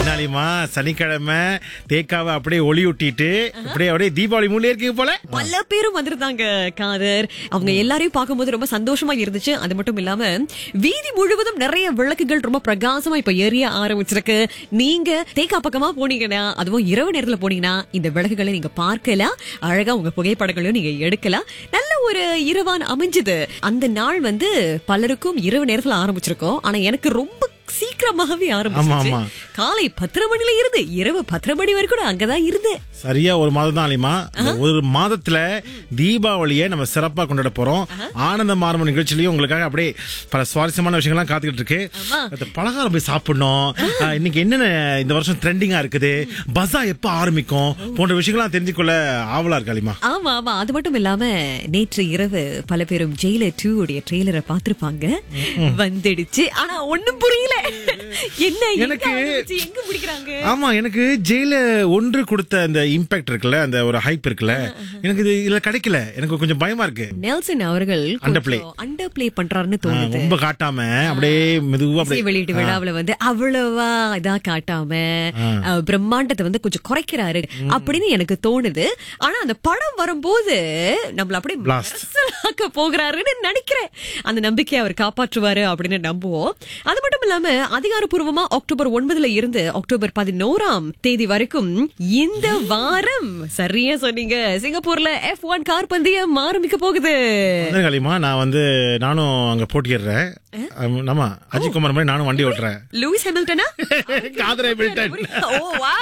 என்னாலிமா சனிக்கிழமை தேக்காவை அப்படியே ஒளி விட்டிட்டு அப்படியே அப்படியே தீபாவளி மூலியே இருக்கீங்க போல பல பேரும் வந்திருந்தாங்க காதர் அவங்க எல்லாரையும் பார்க்கும்போது ரொம்ப சந்தோஷமா இருந்துச்சு அது மட்டும் இல்லாம வீதி முழுவதும் நிறைய விளக்குகள் ரொம்ப பிரகாசமா இப்ப எரிய ஆரம்பிச்சிருக்கு நீங்க தேக்கா பக்கமா போனீங்கன்னா அதுவும் இரவு நேரத்துல போனீங்கன்னா இந்த விளக்குகளை நீங்க பார்க்கலாம் அழகா உங்க புகைப்படங்களையும் நீங்க எடுக்கலாம் நல்ல ஒரு இரவான் அமைஞ்சது அந்த நாள் வந்து பலருக்கும் இரவு நேரத்துல ஆரம்பிச்சிருக்கோம் ஆனா எனக்கு ரொம்ப சீக்கிரமாகவே ஆரம்பிச்சிருச்சு ஆமா. காலை பத்தரை மணில இருந்து இரவு பத்தரை மணி வரைக்கும் நான் அங்கதான் இருந்தேன் சரியா ஒரு மாதம் தான் அலிமா இந்த ஒரு மாதத்துல தீபாவளியை நம்ம சிறப்பா கொண்டாட போறோம் ஆனந்த மார்ம நிகழ்ச்சியிலயும் உங்களுக்காக அப்படியே பல சுவாரஸ்யமான விஷயங்கள்லாம் காத்துக்கிட்டு இருக்கு ஆமா. அந்த பலகாரம் போய் சாப்பிடணும் ஆஹ், இன்னைக்கு என்னென்ன இந்த வருஷம் ட்ரெண்டிங்கா இருக்குது பஸா எப்ப ஆரம்பிக்கும் போன்ற விஷயங்கள்லாம் தெரிஞ்சுக்கொள்ள ஆவலா இருக்கு அலிமா ஆமா ஆமா அது மட்டும் இல்லாம நேற்று இரவு பல பேரும் ஜெயிலர் டூ உடைய ட்ரெய்லரை பார்த்திருப்பாங்க வந்துடுச்சு ஆனா ஒண்ணும் புரியல என்ன எங்க எனக்கு- ஆரம்பிச்சு, எங்க பிடிக்கிறாங்க ஆமா எனக்கு ஜெயில ஒன்று கொடுத்த அந்த இம்பாக்ட் இருக்குல்ல அந்த ஒரு ஹைப் இருக்குல்ல எனக்கு இது இதுல கிடைக்கல எனக்கு கொஞ்சம் பயமா இருக்கு நெல்சன் அவர்கள் Underplay. அண்டர் பிளே பண்றாருன்னு ஆஹ், தோணுது ரொம்ப காட்டாம அப்படியே மெதுவா இசை அப்படியே வெளியீட்டு விழாவுல வந்து அவ்வளவா இதா காட்டாம அஹ், பிரம்மாண்டத்தை வந்து கொஞ்சம் குறைக்கிறாரு அப்படின்னு எனக்கு தோணுது ஆனா அந்த படம் வரும்போது நம்மள அப்படியே Blast. மனசலாக்க போகிறாருன்னு நினைக்கிறேன் அந்த நம்பிக்கையை அவர் காப்பாற்றுவாரு அப்படின்னு நம்புவோம் அது மட்டும் இல்லாம அதிகாரப்பூர்வமா அக்டோபர் ஒன்பதுல இருந்து அக்டோபர் பதினோராம் தேதி வரைக்கும் இந்த வாரம் சரியா சொன்னீங்க சிங்கப்பூர்ல எஃப் ஒன் கார் பந்தயம் ஆரம்பிக்க போகுது வந்து களிமா நான் வந்து நானும் அங்க போட்டிடுறேன் ஆம், ஆமா அஜித் குமார் மாதிரி நானும் வண்டி ஓட்டுறேன் லூயிஸ் ஹாமில்டனா காதரை பில்டன் ஓ வா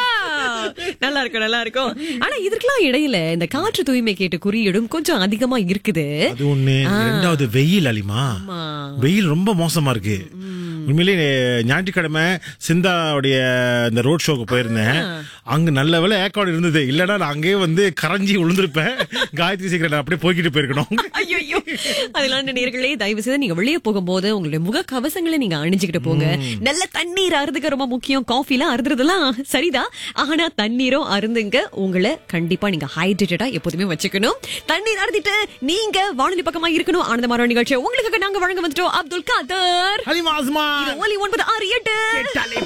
நல்லா இருக்கும் நல்லா இருக்கும் ஆனா இதற்கெல்லாம் இடையில இந்த காற்று தூய்மை கேட்டு குறியீடும் கொஞ்சம் அதிகமா இருக்குது அது ஒண்ணு ரெண்டாவது வெயில் அலிமா ஆமா. வெயில் ரொம்ப மோசமா இருக்கு உண்மையிலேயே ஞாயிற்றுக்கிழமை சிந்தாவுடைய இந்த ரோட் ஷோக்கு போயிருந்தேன் அங்க நல்ல வேலை ஏக்காடு இருந்தது இல்லனா நான் அங்கேயே வந்து கரைஞ்சி விழுந்திருப்பேன் காயத்ரி சீக்கிரம் அப்படியே போய்கிட்டு போயிருக்கணும் ஐயோ அதெல்லாம் நேர்களே தயவு செய்து நீங்க வெளியே போகும்போது உங்களுடைய முக கவசங்களை நீங்க அணிஞ்சுக்கிட்டு போங்க நல்ல தண்ணீர் அருந்துக்க ரொம்ப முக்கியம் காஃபி எல்லாம் அருந்துறதெல்லாம் சரிதான் ஆனா தண்ணீரும் அருந்துங்க உங்களை கண்டிப்பா நீங்க ஹைட்ரேட்டடா எப்போதுமே வச்சுக்கணும் தண்ணீர் அருந்திட்டு நீங்க வானொலி பக்கமா இருக்கணும் ஆனந்தமான நிகழ்ச்சி உங்களுக்கு நாங்க வழங்க வந்துட்டோம் அப்துல் காதர் ஹலிமா ஆஸ்மா இது ஒலி ஒன்பது ஆறு எட்டு